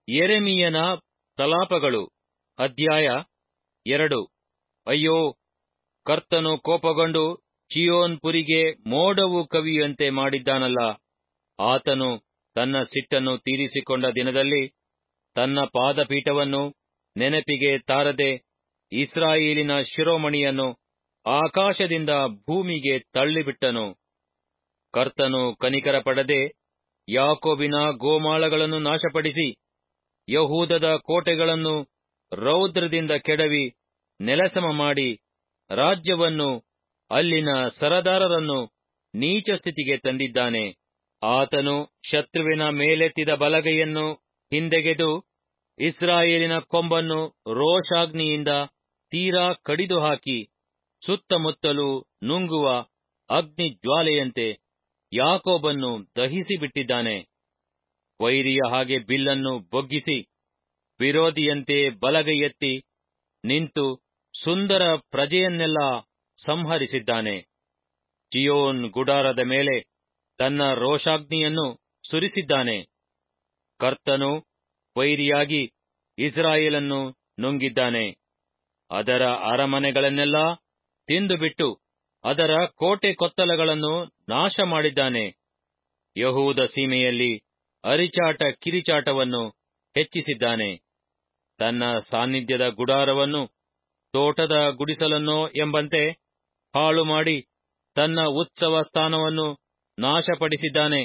ಯೆರೆಮೀಯನ ಪ್ರಲಾಪಗಳು ಅಧ್ಯಾಯ ಎರಡು ಅಯ್ಯೋ ಕರ್ತನು ಕೋಪಗೊಂಡು ಚಿಯೋನ್ ಪುರಿಗೆ ಮೋಡವು ಕವಿಯುವಂತೆ ಮಾಡಿದ್ದಾನಲ್ಲ ಆತನು ತನ್ನ ಸಿಟ್ಟನ್ನು ತೀರಿಸಿಕೊಂಡ ದಿನದಲ್ಲಿ ತನ್ನ ಪಾದಪೀಠವನ್ನು ನೆನಪಿಗೆ ತಾರದೆ ಇಸ್ರಾಯೇಲಿನ ಶಿರೋಮಣಿಯನ್ನು ಆಕಾಶದಿಂದ ಭೂಮಿಗೆ ತಳ್ಳಿಬಿಟ್ಟನು ಕರ್ತನು ಕನಿಕರಪಡದೆ ಯಾಕೋಬಿನ ಗೋಮಾಳಗಳನ್ನು ನಾಶಪಡಿಸಿ ಯಹೂದದ ಕೋಟೆಗಳನ್ನು ರೌದ್ರದಿಂದ ಕೆಡವಿ ನೆಲಸಮ ಮಾಡಿ ರಾಜ್ಯವನ್ನು ಅಲ್ಲಿನ ಸರದಾರರನ್ನು ನೀಚ ಸ್ಥಿತಿಗೆ ತಂದಿದ್ದಾನೆ ಆತನು ಶತ್ರುವಿನ ಮೇಲೆತ್ತಿದ ಬಲಗೈಯನ್ನು ಹಿಂದೆಗೆದು ಇಸ್ರಾಯೇಲಿನ ಕೊಂಬನ್ನು ರೋಷಾಗ್ನಿಯಿಂದ ತೀರಾ ಕಡಿದು ಹಾಕಿ ಸುತ್ತಮುತ್ತಲೂ ನುಂಗುವ ಅಗ್ನಿ ಜ್ವಾಲೆಯಂತೆ ಯಾಕೋಬನ್ನು ದಹಿಸಿಬಿಟ್ಟಿದ್ದಾನೆ ವೈರಿಯ ಹಾಗೆ ಬಿಲ್ಲನ್ನು ಬೊಗ್ಗಿಸಿ ವಿರೋಧಿಯಂತೆ ಬಲಗೈ ಎತ್ತಿ ನಿಂತು ಸುಂದರ ಪ್ರಜೆಯನ್ನೆಲ್ಲ ಸಂಹರಿಸಿದ್ದಾನೆ ಚಿಯೋನ್ ಗುಡಾರದ ಮೇಲೆ ತನ್ನ ರೋಷಾಗ್ನಿಯನ್ನು ಸುರಿಸಿದ್ದಾನೆ ಕರ್ತನು ವೈರಿಯಾಗಿ ಇಸ್ರಾಯೇಲನ್ನು ನುಂಗಿದ್ದಾನೆ ಅದರ ಅರಮನೆಗಳನ್ನೆಲ್ಲ ತಿಂದುಬಿಟ್ಟು ಅದರ ಕೋಟೆ ಕೊತ್ತಲಗಳನ್ನು ನಾಶ ಮಾಡಿದ್ದಾನೆ ಯಹೂದ ಸೀಮೆಯಲ್ಲಿ ಅರಿಚಾಟ ಕಿರಿಚಾಟವನ್ನು ಹೆಚ್ಚಿಸಿದ್ದಾನೆ ತನ್ನ ಸಾನ್ನಿಧ್ಯದ ಗುಡಾರವನ್ನು ತೋಟದ ಗುಡಿಸಲನ್ನೋ ಎಂಬಂತೆ ಹಾಳು ಮಾಡಿ ತನ್ನ ಉತ್ಸವ ಸ್ಥಾನವನ್ನು ನಾಶಪಡಿಸಿದ್ದಾನೆ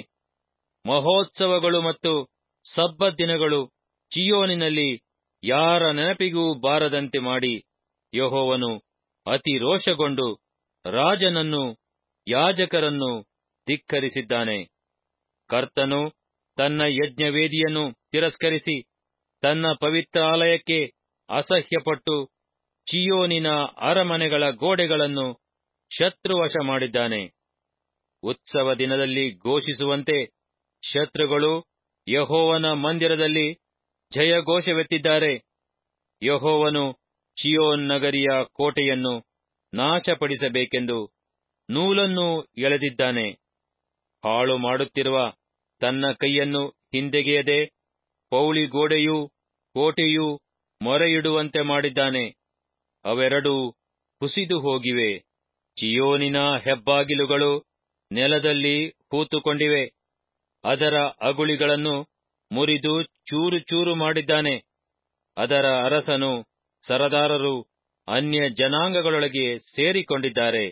ಮಹೋತ್ಸವಗಳು ಮತ್ತು ಸಬ್ಬತ್ ದಿನಗಳು ಚಿಯೋನಿನಲ್ಲಿ ಯಾರ ನೆನಪಿಗೂ ಬಾರದಂತೆ ಮಾಡಿ ಯಹೋವನು ಅತಿ ರೋಷಗೊಂಡು ರಾಜನನ್ನು ಯಾಜಕರನ್ನು ಧಿಕ್ಕರಿಸಿದ್ದಾನೆ ಕರ್ತನು ತನ್ನ ಯಜ್ಞವೇದಿಯನ್ನು ತಿರಸ್ಕರಿಸಿ ತನ್ನ ಪವಿತ್ರ ಆಲಯಕ್ಕೆ ಅಸಹ್ಯಪಟ್ಟು ಚಿಯೋನಿನ ಅರಮನೆಗಳ ಗೋಡೆಗಳನ್ನು ಶತ್ರುವಶ ಮಾಡಿದ್ದಾನೆ ಉತ್ಸವ ದಿನದಲ್ಲಿ ಘೋಷಿಸುವಂತೆ ಶತ್ರುಗಳು ಯಹೋವನ ಮಂದಿರದಲ್ಲಿ ಜಯಘೋಷವೆತ್ತಿದ್ದಾರೆ ಯಹೋವನು ಚಿಯೋನ್ ನಗರಿಯ ಕೋಟೆಯನ್ನು ನಾಶಪಡಿಸಬೇಕೆಂದು ನೂಲನ್ನು ಎಳೆದಿದ್ದಾನೆ ಹಾಳು ಮಾಡುತ್ತಿರುವ ತನ್ನ ಕೈಯನ್ನು ಹಿಂದೆಗೆಯದೆ ಪೌಳಿ ಗೋಡೆಯೂ ಕೋಟೆಯೂ ಮೊರೆಯಿಡುವಂತೆ ಮಾಡಿದ್ದಾನೆ ಅವೆರಡೂ ಕುಸಿದು ಹೋಗಿವೆ ಚಿಯೋನಿನ ಹೆಬ್ಬಾಗಿಲುಗಳು ನೆಲದಲ್ಲಿ ಹೂತುಕೊಂಡಿವೆ ಅದರ ಅಗುಳಿಗಳನ್ನು ಮುರಿದು ಚೂರು ಚೂರು ಮಾಡಿದ್ದಾನೆ ಅದರ ಅರಸನು ಸರದಾರರು ಅನ್ಯ ಜನಾಂಗಗಳೊಳಗೆ ಸೇರಿಕೊಂಡಿದ್ದಾರೆ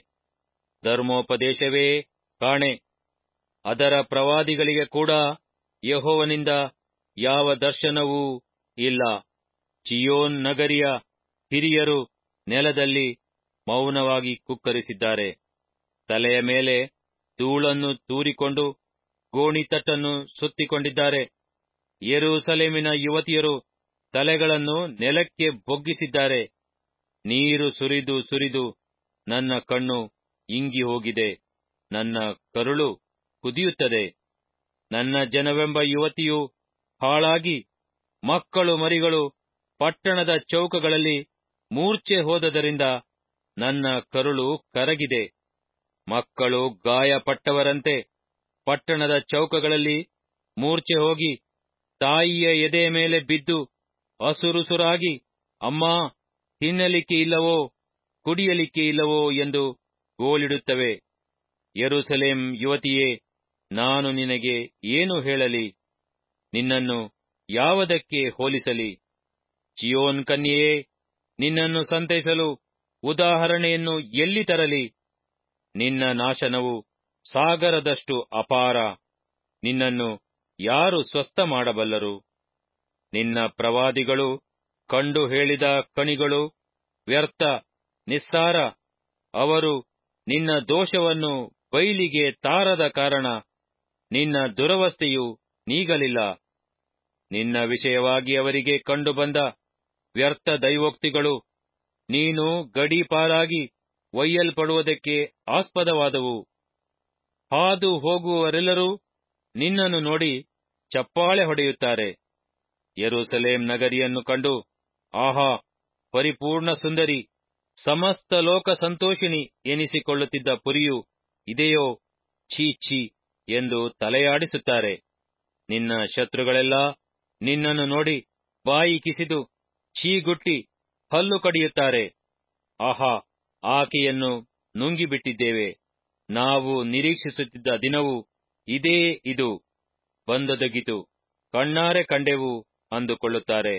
ಧರ್ಮೋಪದೇಶವೇ ಕಾಣೆ ಅದರ ಪ್ರವಾದಿಗಳಿಗೆ ಕೂಡ ಯಹೋವನಿಂದ ಯಾವ ದರ್ಶನವೂ ಇಲ್ಲ ಚಿಯೋನ್ ನಗರಿಯ ಹಿರಿಯರು ನೆಲದಲ್ಲಿ ಮೌನವಾಗಿ ಕುಕ್ಕರಿಸಿದ್ದಾರೆ ತಲೆಯ ಮೇಲೆ ಧೂಳನ್ನು ತೂರಿಕೊಂಡು ಗೋಣಿತಟ್ಟನ್ನು ಸುತ್ತಿಕೊಂಡಿದ್ದಾರೆ ಯೆರೂಸಲೇಮಿನ ಯುವತಿಯರು ತಲೆಗಳನ್ನು ನೆಲಕ್ಕೆ ಬೊಗ್ಗಿಸಿದ್ದಾರೆ ನೀರು ಸುರಿದು ಸುರಿದು ನನ್ನ ಕಣ್ಣು ಇಂಗಿ ಹೋಗಿದೆ ನನ್ನ ಕರುಳು ಕುದಿಯುತ್ತದೆ ನನ್ನ ಜನವೆಂಬ ಯುವತಿಯು ಹಾಳಾಗಿ ಮಕ್ಕಳು ಮರಿಗಳು ಪಟ್ಟಣದ ಚೌಕಗಳಲ್ಲಿ ಮೂರ್ಛೆ ಹೋದದರಿಂದ ನನ್ನ ಕರುಳು ಕರಗಿದೆ ಮಕ್ಕಳು ಗಾಯಪಟ್ಟವರಂತೆ ಪಟ್ಟಣದ ಚೌಕಗಳಲ್ಲಿ ಮೂರ್ಛೆ ಹೋಗಿ ತಾಯಿಯ ಎದೆಯ ಮೇಲೆ ಬಿದ್ದು ಅಸುರುಸುರಾಗಿ ಅಮ್ಮ ತಿನ್ನಲಿಕ್ಕೆ ಇಲ್ಲವೋ ಕುಡಿಯಲಿಕ್ಕೆ ಇಲ್ಲವೋ ಎಂದು ಗೋಳಿಡುತ್ತವೆ ಯೆರೂಸಲೇಮ್ ಯುವತಿಯೇ ನಾನು ನಿನಗೆ ಏನು ಹೇಳಲಿ ನಿನ್ನನ್ನು ಯಾವುದಕ್ಕೆ ಹೋಲಿಸಲಿ ಚಿಯೋನ್ ಕನ್ಯೆಯೇ ನಿನ್ನನ್ನು ಸಂತೈಸಲು ಉದಾಹರಣೆಯನ್ನು ಎಲ್ಲಿ ತರಲಿ ನಿನ್ನ ನಾಶನವು ಸಾಗರದಷ್ಟು ಅಪಾರ ನಿನ್ನನ್ನು ಯಾರು ಸ್ವಸ್ಥ ಮಾಡಬಲ್ಲರು ನಿನ್ನ ಪ್ರವಾದಿಗಳು ಕಂಡು ಹೇಳಿದ ಕಣಿಗಳು ವ್ಯರ್ಥ ನಿಸ್ಸಾರ ಅವರು ನಿನ್ನ ದೋಷವನ್ನು ಬೈಲಿಗೆ ತಾರದ ಕಾರಣ ನಿನ್ನ ದುರವಸ್ಥೆಯು ನೀಗಲಿಲ್ಲ ನಿನ್ನ ವಿಷಯವಾಗಿ ಅವರಿಗೆ ಕಂಡುಬಂದ ವ್ಯರ್ಥ ದೈವೋಕ್ತಿಗಳು ನೀನು ಗಡೀಪಾರಾಗಿ ಒಯ್ಯಲ್ಪಡುವುದಕ್ಕೆ ಆಸ್ಪದವಾದವು ಹಾದು ಹೋಗುವವರೆಲ್ಲರೂ ನಿನ್ನನ್ನು ನೋಡಿ ಚಪ್ಪಾಳೆ ಹೊಡೆಯುತ್ತಾರೆ ಯೆರೂಸಲೇಮ್ ನಗರಿಯನ್ನು ಕಂಡು ಆಹಾ ಪರಿಪೂರ್ಣ ಸುಂದರಿ ಸಮಸ್ತ ಲೋಕ ಸಂತೋಷಿಣಿ ಎನಿಸಿಕೊಳ್ಳುತ್ತಿದ್ದ ಪುರಿಯು ಇದೆಯೋ ಛೀ ಛೀ ಎಂದು ತಲೆಯಾಡಿಸುತ್ತಾರೆ ನಿನ್ನ ಶತ್ರುಗಳೆಲ್ಲ ನಿನ್ನನ್ನು ನೋಡಿ ಬಾಯಿ ಕಿಸಿದು ಛೀಗುಟ್ಟಿ ಹಲ್ಲು ಕಡಿಯುತ್ತಾರೆ ಆಹಾ ಆಕೆಯನ್ನು ನುಂಗಿಬಿಟ್ಟಿದ್ದೇವೆ ನಾವು ನಿರೀಕ್ಷಿಸುತ್ತಿದ್ದ ದಿನವು ಇದೇ ಇದು ಬಂದೊದಗಿತು ಕಣ್ಣಾರೆ ಕಂಡೆವು ಅಂದುಕೊಳ್ಳುತ್ತಾರೆ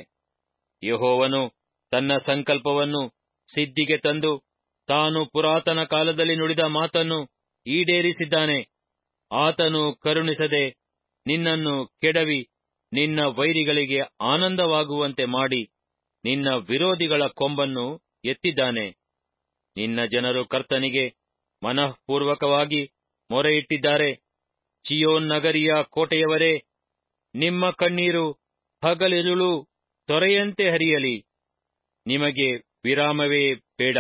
ಯಹೋವನು ತನ್ನ ಸಂಕಲ್ಪವನ್ನು ಸಿದ್ಧಿಗೆ ತಂದು ತಾನು ಪುರಾತನ ಕಾಲದಲ್ಲಿ ನುಡಿದ ಮಾತನ್ನು ಈಡೇರಿಸಿದ್ದಾನೆ ಆತನು ಕರುಣಿಸದೆ ನಿನ್ನನ್ನು ಕೆಡವಿ ನಿನ್ನ ವೈರಿಗಳಿಗೆ ಆನಂದವಾಗುವಂತೆ ಮಾಡಿ ನಿನ್ನ ವಿರೋಧಿಗಳ ಕೊಂಬನ್ನು ಎತ್ತಿದ್ದಾನೆ ನಿನ್ನ ಜನರು ಕರ್ತನಿಗೆ ಮನಃಪೂರ್ವಕವಾಗಿ ಮೊರೆಯಿಟ್ಟಿದ್ದಾರೆ ಚಿಯೋನ್ ನಗರಿಯ ಕೋಟೆಯವರೇ ನಿಮ್ಮ ಕಣ್ಣೀರು ಹಗಲಿರುಳು ತೊರೆಯಂತೆ ಹರಿಯಲಿ ನಿಮಗೆ ವಿರಾಮವೇ ಬೇಡ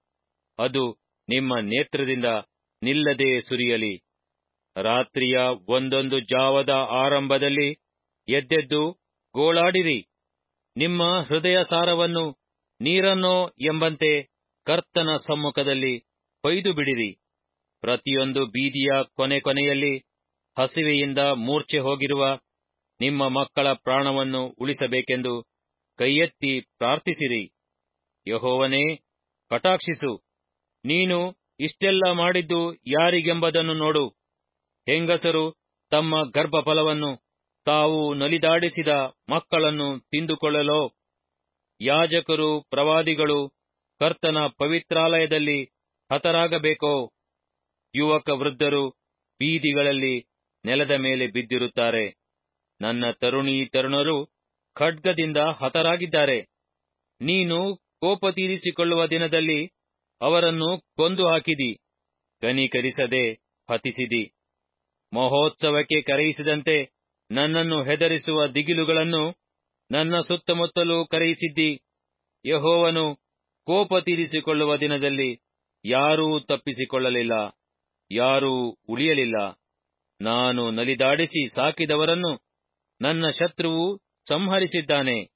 ಅದು ನಿಮ್ಮ ನೇತ್ರದಿಂದ ನಿಲ್ಲದೆ ಸುರಿಯಲಿ ರಾತ್ರಿಯ ಒಂದೊಂದು ಜಾವದ ಆರಂಭದಲ್ಲಿ ಎದ್ದೆದ್ದು ಗೋಳಾಡಿರಿ ನಿಮ್ಮ ಹೃದಯ ಸಾರವನ್ನು ನೀರನ್ನೋ ಎಂಬಂತೆ ಕರ್ತನ ಸಮ್ಮುಖದಲ್ಲಿ ಕೊಯ್ದು ಬಿಡಿರಿ ಪ್ರತಿಯೊಂದು ಬೀದಿಯ ಕೊನೆ ಕೊನೆಯಲ್ಲಿ ಹಸಿವೆಯಿಂದ ಮೂರ್ಛೆ ಹೋಗಿರುವ ನಿಮ್ಮ ಮಕ್ಕಳ ಪ್ರಾಣವನ್ನು ಉಳಿಸಬೇಕೆಂದು ಕೈಯೆತ್ತಿ ಪ್ರಾರ್ಥಿಸಿರಿ ಯಹೋವನೇ ಕಟಾಕ್ಷಿಸು ನೀನು ಇಷ್ಟೆಲ್ಲ ಮಾಡಿದ್ದು ಯಾರಿಗೆಂಬುದನ್ನು ನೋಡು ಹೆಂಗಸರು ತಮ್ಮ ಗರ್ಭಫಲವನ್ನು ತಾವು ನಲಿದಾಡಿಸಿದ ಮಕ್ಕಳನ್ನು ತಿಂದುಕೊಳ್ಳಲೋ ಯಾಜಕರು ಪ್ರವಾದಿಗಳು ಕರ್ತನ ಪವಿತ್ರಾಲಯದಲ್ಲಿ ಹತರಾಗಬೇಕೋ ಯುವಕ ವೃದ್ಧರು ಬೀದಿಗಳಲ್ಲಿ ನೆಲದ ಮೇಲೆ ಬಿದ್ದಿರುತ್ತಾರೆ ನನ್ನ ತರುಣೀ ತರುಣರು ಖಡ್ಗದಿಂದ ಹತರಾಗಿದ್ದಾರೆ ನೀನು ಕೋಪ ತೀರಿಸಿಕೊಳ್ಳುವ ದಿನದಲ್ಲಿ ಅವರನ್ನು ಕೊಂದು ಹಾಕಿದಿ ಕನಿಕರಿಸದೆ ಹತಿಸಿದಿ ಮಹೋತ್ಸವಕ್ಕೆ ಕರೆಯಿಸಿದಂತೆ ನನ್ನನ್ನು ಹೆದರಿಸುವ ದಿಗಿಲುಗಳನ್ನು ನನ್ನ ಸುತ್ತಮುತ್ತಲೂ ಕರೆಯಿಸಿದ್ದಿ ಯಹೋವನು ಕೋಪ ತೀರಿಸಿಕೊಳ್ಳುವ ದಿನದಲ್ಲಿ ಯಾರೂ ತಪ್ಪಿಸಿಕೊಳ್ಳಲಿಲ್ಲ ಯಾರೂ ಉಳಿಯಲಿಲ್ಲ ನಾನು ನಲಿದಾಡಿಸಿ ಸಾಕಿದವರನ್ನು ನನ್ನ ಶತ್ರುವು ಸಂಹರಿಸಿದ್ದಾನೆ